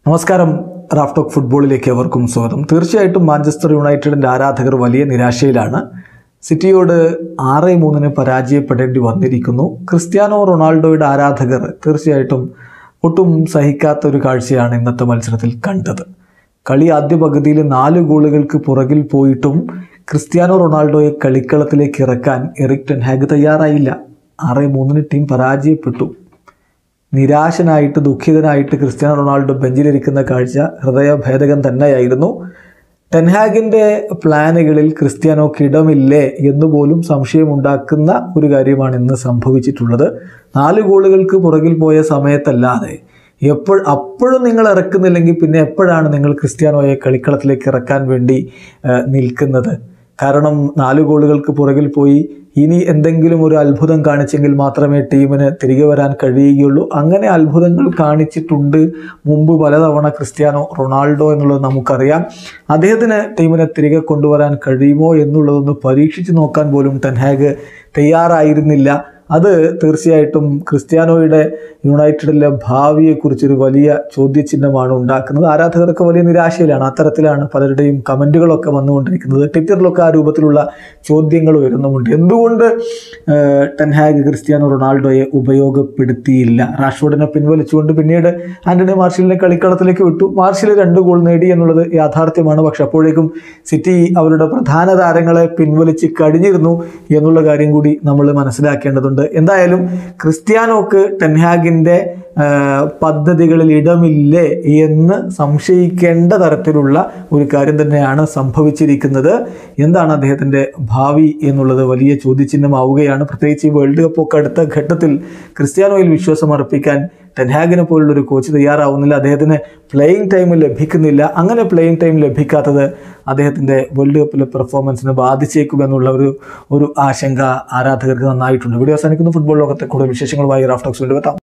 നമസ്കാരം റാഫ്റ്റോക്ക് ഫുട്ബോളിലേക്ക് അവർക്കും സ്വാഗതം തീർച്ചയായിട്ടും മാഞ്ചസ്റ്റർ യുണൈറ്റഡിൻ്റെ ആരാധകർ വലിയ നിരാശയിലാണ് സിറ്റിയോട് ആറ് മൂന്നിന് പരാജയപ്പെടേണ്ടി വന്നിരിക്കുന്നു ക്രിസ്ത്യാനോ റൊണാൾഡോയുടെ ആരാധകർ തീർച്ചയായിട്ടും ഒട്ടും സഹിക്കാത്ത ഒരു കാഴ്ചയാണ് ഇന്നത്തെ മത്സരത്തിൽ കണ്ടത് കളി ആദ്യ പകുതിയിൽ നാല് ഗോളുകൾക്ക് പുറകിൽ പോയിട്ടും ക്രിസ്ത്യാനോ റൊണാൾഡോയെ കളിക്കളത്തിലേക്ക് ഇറക്കാൻ എറിക് ടെൻഹാഗ് തയ്യാറായില്ല ആറ് മൂന്നിന് ടീം പരാജയപ്പെട്ടു നിരാശനായിട്ട് ദുഃഖിതനായിട്ട് ക്രിസ്ത്യാനോ റൊണാൾഡോ ബെഞ്ചിലിരിക്കുന്ന കാഴ്ച ഹൃദയഭേദകം തന്നെയായിരുന്നു ടെൻഹാഗിൻ്റെ പ്ലാനുകളിൽ ക്രിസ്ത്യാനോക്ക് ഇടമില്ലേ എന്നുപോലും സംശയമുണ്ടാക്കുന്ന ഒരു കാര്യമാണ് ഇന്ന് സംഭവിച്ചിട്ടുള്ളത് നാല് ഗോളുകൾക്ക് പുറകിൽ പോയ സമയത്തല്ലാതെ എപ്പോൾ അപ്പോഴും നിങ്ങൾ ഇറക്കുന്നില്ലെങ്കിൽ പിന്നെ എപ്പോഴാണ് നിങ്ങൾ ക്രിസ്ത്യാനോയെ കളിക്കളത്തിലേക്ക് ഇറക്കാൻ വേണ്ടി ആ, നിൽക്കുന്നത് കാരണം നാല് ഗോളുകൾക്ക് പുറകിൽ പോയി ഇനി എന്തെങ്കിലും ഒരു അത്ഭുതം കാണിച്ചെങ്കിൽ മാത്രമേ ടീമിന് തിരികെ വരാൻ കഴിയുകയുള്ളൂ അങ്ങനെ അത്ഭുതങ്ങൾ കാണിച്ചിട്ടുണ്ട് മുമ്പ് പലതവണ ക്രിസ്ത്യാനോ റൊണാൾഡോ എന്നുള്ളത് നമുക്കറിയാം അദ്ദേഹത്തിന് ടീമിനെ തിരികെ കൊണ്ടുവരാൻ കഴിയുമോ എന്നുള്ളതൊന്ന് പരീക്ഷിച്ച് നോക്കാൻ പോലും ടെൻഹാഗ് തയ്യാറായിരുന്നില്ല അത് തീർച്ചയായിട്ടും ക്രിസ്ത്യാനോയുടെ യുണൈറ്റഡിലെ ഭാവിയെക്കുറിച്ചൊരു വലിയ ചോദ്യചിഹ്നമാണ് ഉണ്ടാക്കുന്നത് ആരാധകർക്ക് വലിയ നിരാശയിലാണ് അത്തരത്തിലാണ് പലരുടെയും കമൻറ്റുകളൊക്കെ വന്നുകൊണ്ടിരിക്കുന്നത് ട്വിറ്ററിലൊക്കെ ആ രൂപത്തിലുള്ള ചോദ്യങ്ങൾ വരുന്നുമുണ്ട് എന്തുകൊണ്ട് ഏഹ്, ടെൻഹാഗ് ക്രിസ്ത്യാനോ റൊണാൾഡോയെ ഉപയോഗപ്പെടുത്തിയില്ല റാഷ്ഫോർഡിനെ പിൻവലിച്ചുകൊണ്ട് പിന്നീട് ആന്റണി മാർഷലിനെ കളിക്കളത്തിലേക്ക് വിട്ടു മാർഷൽ രണ്ട് ഗോൾ നേടി എന്നുള്ളത് യാഥാർത്ഥ്യമാണ് പക്ഷെ അപ്പോഴേക്കും സിറ്റി അവരുടെ പ്രധാന താരങ്ങളെ പിൻവലിച്ച് കഴിഞ്ഞിരുന്നു എന്നുള്ള കാര്യം കൂടി നമ്മൾ മനസ്സിലാക്കേണ്ടതുണ്ട് എന്തായാലും ക്രിസ്ത്യാനോക്ക് ടെൻഹാഗിൻ്റെ ആ, പദ്ധതികളിൽ ഇടമില്ലേ എന്ന് സംശയിക്കേണ്ട തരത്തിലുള്ള ഒരു കാര്യം തന്നെയാണ് സംഭവിച്ചിരിക്കുന്നത് എന്താണ് അദ്ദേഹത്തിൻ്റെ ഭാവി എന്നുള്ളത് വലിയ ചോദ്യചിഹ്നമാവുകയാണ് പ്രത്യേകിച്ച് ഈ വേൾഡ് കപ്പ് ഒക്കെ അടുത്ത ഘട്ടത്തിൽ ക്രിസ്ത്യാനോയിൽ വിശ്വാസം അർപ്പിക്കാൻ ടെൻഹാഗിനെ പോലുള്ള ഒരു കോച്ച് തയ്യാറാവുന്നില്ല അദ്ദേഹത്തിന് പ്ലേയിങ് ടൈം ലഭിക്കുന്നില്ല അങ്ങനെ പ്ലേയിങ് ടൈം ലഭിക്കാത്തത് അദ്ദേഹത്തിൻ്റെ വേൾഡ് കപ്പിലെ പെർഫോമൻസിനെ ബാധിച്ചേക്കുമെന്നുള്ള ഒരു ഒരു ആശങ്ക ആരാധകർക്ക് നന്നായിട്ടുണ്ട് വീഡിയോ അവസാനിക്കുന്ന ഫുട്ബോൾ ലോകത്തെ കൂടുതൽ വിശേഷങ്ങളുമായി റാഫ്റ്റോക്സ് വീണ്ടും എത്താം